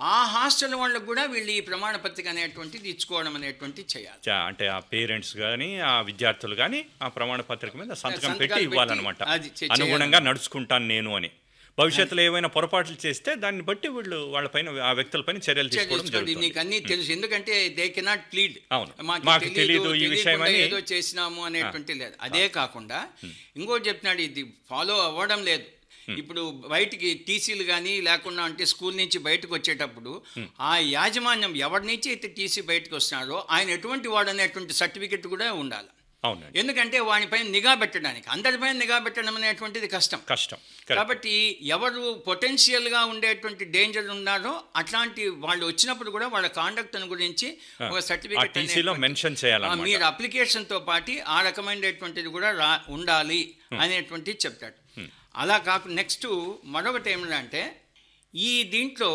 ఆ హాస్టల్ వాళ్ళకు కూడా వీళ్ళు ఈ ప్రమాణ పత్రిక అనేటువంటిది ఇచ్చుకోవడం అనేటువంటిది చేయాలి చా- అంటే ఆ పేరెంట్స్ కానీ ఆ విద్యార్థులు కానీ ఆ ప్రమాణ పత్రిక మీద సంతకం సంతకాలు పెట్టి పెట్టి ఇవ్వాలన్నమాట అది చే- అనుగుణంగా నడుచుకుంటాను నేను అని భవిష్యత్తులో ఏమైనా పొరపాట్లు చేస్తే దాన్ని బట్టి వీళ్ళు వాళ్ళపైన ఆ వ్యక్తులపైన చర్యలు తీసుకోవడం తెలుసుకోండి జరుగుతుంది నీకు అన్నీ తెలుసు ఎందుకంటే దే కెనాట్ ప్లీడ్ అవును. మాకు తెలీదు ఈ విషయమని- ఏదో చేసినాము అనేటువంటి లేదు అదే కాకుండా ఇంకోటి చెప్తున్నాడు ఇది ఫాలో అవ్వడం లేదు ఇప్పుడు బయటికి టీసీలు కానీ లేకుండా అంటే స్కూల్ నుంచి బయటకు వచ్చేటప్పుడు ఆ యాజమాన్యం ఎవరి నుంచి అయితే టీసీ బయటకు వస్తున్నారో ఆయన ఎటువంటి వాడు అనేటువంటి సర్టిఫికెట్ కూడా ఉండాలి అవునండి ఎందుకంటే వానిపైన నిఘా పెట్టడానికి అందరిపైన నిఘా పెట్టడం అనేటువంటిది కష్టం కష్టం Correct. కాబట్టి ఎవరు పొటెన్షియల్గా ఉండేటువంటి డేంజర్ ఉన్నారో అట్లాంటి వాళ్ళు వచ్చినప్పుడు కూడా వాళ్ళ కాండక్ట్ గురించి ఒక ఆ సర్టిఫికేట్ టీసీలో మెన్షన్ చేయాలన్నమాట మీరు అప్లికేషన్తో పాటు ఆ రకమైనటువంటిది కూడా రా ఉండాలి అనేటువంటిది చెప్తాడు అలా కాకుండా నెక్స్ట్ మరొకటి ఏమిటంటే ఈ దీంట్లో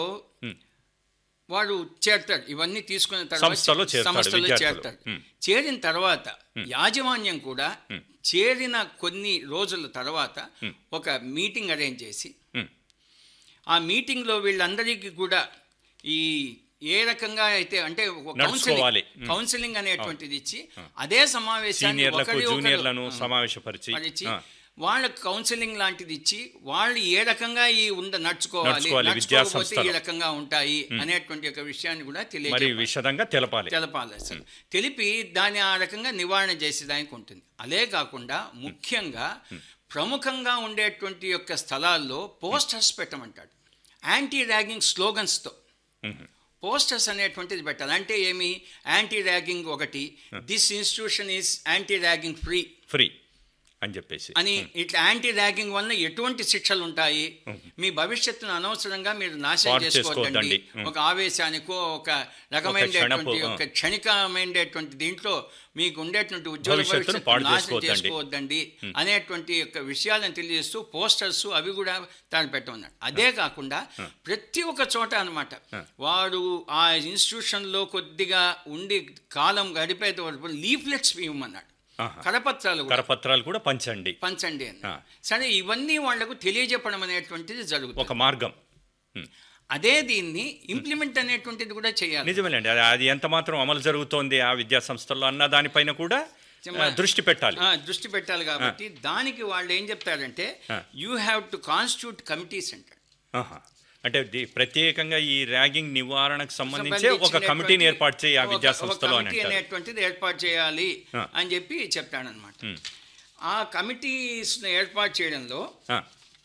వాడు చేరతాడు ఇవన్నీ తీసుకున్న తర్వాత సంస్థలో చేరతాడు, సంస్థలో విద్యార్థులు. చేరతాడు Hmm. చేరిన తర్వాత యాజమాన్యం కూడా చేరిన కొన్ని రోజుల తర్వాత ఒక మీటింగ్ అరేంజ్ చేసి Hmm. ఆ మీటింగ్లో వీళ్ళందరికీ కూడా ఈ ఏ రకంగా అయితే అంటే ఒక నడుచుకోవాలి. కౌన్సిలింగ్ కౌన్సిలింగ్ అనేటువంటిది ఇచ్చి అదే సమావేశాన్ని సీనియర్లకు ఒకరి ఒకరు- జూనియర్లను సమావేశపరిచి పరిచి ఆ, వాళ్ళకి కౌన్సిలింగ్ లాంటిది ఇచ్చి వాళ్ళు ఏ రకంగా ఈ ఉండ నడుచుకోవాలి నడుచుకోవాలి విద్యా నడుచుకోకపోతే ఈ సంస్థలో. రకంగా ఉంటాయి అనేటువంటి ఒక విషయాన్ని కూడా మరి తెలియజేయాలి విశదంగా తెలపాలి తెలపాలి అసలు తెలిపి దాన్ని ఆ రకంగా నివారణ చేసేదానికి ఉంటుంది అదే కాకుండా ముఖ్యంగా ప్రముఖంగా ఉండేటువంటి యొక్క స్థలాల్లో పోస్టర్స్ పెట్టమంటాడు యాంటీ ర్యాగింగ్ స్లోగన్స్తో మ్మ్. పోస్టర్స్ అనేటువంటిది పెట్టాలి అంటే ఏమి యాంటీ ర్యాగింగ్ ఒకటి this institution is anti ragging free free అని చెప్పేసి అని ఇట్లా యాంటీ ర్యాగింగ్ వలన ఎటువంటి శిక్షలు ఉంటాయి మీ భవిష్యత్తును అనవసరంగా మీరు నాశనం పాడు చేసుకోవద్దండి చేసుకోవద్దండి. ఒక ఆవేశానికో ఒక రకమైనటువంటి క్షణపు, ఒక క్షణికమైనటువంటి దీంట్లో మీకు ఉండేటువంటి ఉద్యోగ భవిష్యత్తును భవిష్యత్తు పాడు నాశనం చేసుకోవద్దండి. చేసుకోవద్దండి అనేటువంటి యొక్క విషయాలను తెలియజేస్తూ పోస్టర్స్ అవి కూడా తాను పెట్టమన్నాడు అదే కాకుండా ప్రతి ఒక్క చోట అన్నమాట వాడు ఆ ఇన్స్టిట్యూషన్లో కొద్దిగా ఉండి కాలం గడిపేట వరకు లీఫ్లెట్స్ ఇవ్వమన్నాడు ఆహా. కరపత్రాలు కూడా కరపత్రాలు కూడా పంచండి పంచండి అని ఆ. సరే ఇవన్నీ వాళ్లకు తెలియజెప్పడం అనేటువంటిది జరుగుతుంది ఒక మార్గం మ్మ్. అదే దీన్ని ఇంప్లిమెంట్ అనేటువంటిది కూడా చేయాలి నిజమేనండి అది- అది ఎంత మాత్రం అమలు జరుగుతోంది ఆ విద్యా సంస్థల్లో అన్న దానిపైన కూడా ఆ, దృష్టి పెట్టాలి ఆ, దృష్టి పెట్టాలి కాబట్టి దానికి వాళ్ళు ఏం చెప్తారంటే ఆ. You have to constitute committees అంటారు ఆహా. అంటే ది- ప్రత్యేకంగా ఈ ర్యాగింగ్ నివారణకు సంబంధించి ఒక సంబంధించినటువంటి కమిటీని ఏర్పాటు చేయి ఆ ఒక- విద్యా ఒక సంస్థలో అని కమిటీ అంటారు అనేటువంటిది ఏర్పాటు చేయాలి ఆ. అని చెప్పి చెప్తాడనమాట మ్. ఆ కమిటీస్ ఏర్పాటు చేయడంలో ఆ,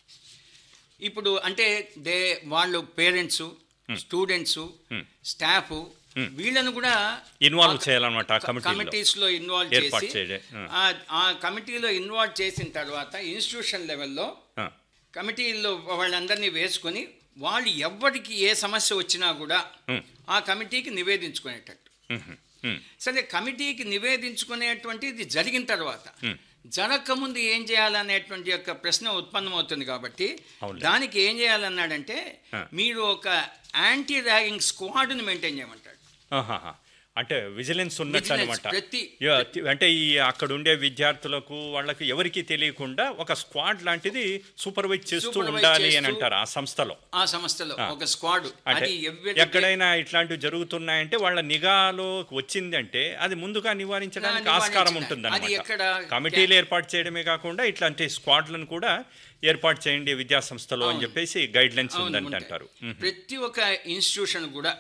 ఇప్పుడు అంటే దే వాళ్ళు పేరెంట్స్ స్టూడెంట్స్ స్టాఫ్ వీళ్ళను కూడా ఇన్వాల్వ్ ఆ చేయాలన్నమాట ఆ కమిటీలో కమిటీస్ లో ఇన్వాల్వ్ ఏర్పాటు చేసి చేయడం. ఆ. ఆ- ఆ కమిటీలో ఇన్వాల్వ్ చేసిన తర్వాత ఇన్స్టిట్యూషన్ లెవెల్లో ఆ, కమిటీల్లో వాళ్ళందరినీ వేసుకొని వాళ్ళు ఎవరికి ఏ సమస్య వచ్చినా కూడా మ్. ఆ కమిటీకి నివేదించుకునేటట్టు మ్మ్. మ్మ్. సరే కమిటీకి నివేదించుకునేటువంటిది జరిగిన తర్వాత మ్. జరగకముందు ఏం చేయాలనేటువంటి యొక్క ప్రశ్న ఉత్పన్నమవుతుంది కాబట్టి అవునులే. దానికి ఏం చేయాలన్నాడంటే ఆ. మీరు ఒక యాంటీ ర్యాగింగ్ స్క్వాడ్ని మెయింటైన్ చేయమంటాడు ఆహాహా. అంటే విజిలెన్స్ ఉన్నట్టు Vigilance, అనమాట ప్రతి- అంటే ఈ అక్కడ ఉండే విద్యార్థులకు వాళ్ళకి ఎవరికి తెలియకుండా ఒక స్క్వాడ్ లాంటిది సూపర్వైజ్ చేస్తూ Supervise ఉండాలి అని చేస్తూ- అంటారు ఆ సంస్థలో ఆ సంస్థలో ఆ. ఒక స్క్వాడ్ అంటే అది ఎవరి ఎక్కడైనా ఇట్లాంటివి జరుగుతున్నాయంటే వాళ్ళ నిఘాలో వచ్చిందంటే అది ముందుగా నివారించడానికి ఆ, ఆస్కారం నివారించడానికి. ఉంటుంది అది ఎక్కడ కమిటీలు ఏర్పాటు చేయడమే కాకుండా ఇట్లాంటి స్క్వాడ్లను కూడా ఏర్పాటు చేయండి విద్యా సంస్థలో అని అవును. చెప్పేసి గైడ్ లైన్స్ అవును, ఉందంటే ఉంటాయి. అంటారు మ్మ్. ప్రతి ఒక్క ఇన్స్టిట్యూషన్ కూడా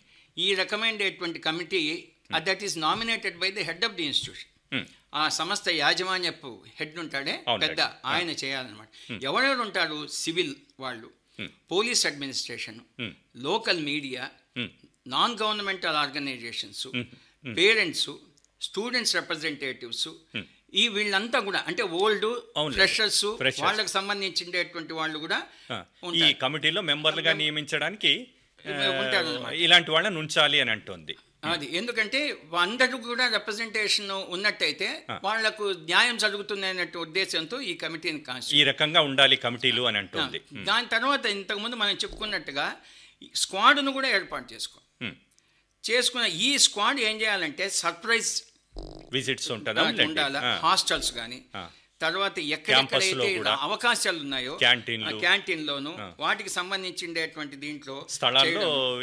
ఈ రకమైనటువంటి committee that is nominated by the head of the institution hmm. ఆ సంస్థ యాజమాన్యపు హెడ్ ఉంటాడే అవును, పెద్ద head. ఆయన చేయాలన్నమాట ఎవరెవరు ఉంటారు సివిల్ వాళ్ళు police administration local media non governmental organisations parents students representatives ఈ వీళ్ళంతా కూడా అంటే ఓల్డ్ అవునులే. Freshers Freshers. వాళ్ళకి సంబంధించినటువంటి వాళ్ళు కూడా ఆ, ఈ ఉంటారు. కమిటీలో మెంబర్లుగా నియమించడానికి ఆ, ఉంటారన్నమాట. ఇలాంటి వాళ్ళని ఉంచాలి అని అంటుంది అది ఎందుకంటే అందరూ కూడా రిప్రజెంటేషన్ ఉన్నట్టయితే వాళ్లకు న్యాయం జరుగుతుంది అన్నట్టు ఉద్దేశంతో ఈ కమిటీని ఈ కాన్స్టిట్యూట్ రకంగా ఉండాలి కమిటీలు అని అంటుంది దాని తర్వాత ఇంతకుముందు మనం చెప్పుకున్నట్టుగా ఈ స్క్వాడ్ను కూడా ఏర్పాటు చేసుకో మ్మ్. చేసుకున్న ఈ స్క్వాడ్ ఏం చేయాలంటే సర్ప్రైజ్ విజిట్స్ ఉంటుందా ఉండాలి ఆ. హాస్టల్స్ కానీ ఆ. తర్వాత Campus లో ఎక్కడెక్కడైతే కూడా. అవకాశాలు ఉన్నాయో క్యాంటీన్లు. క్యాంటీన్లోను వాటికి సంబంధించిండేటువంటి దీంట్లో స్థలాల్లో చేయడం.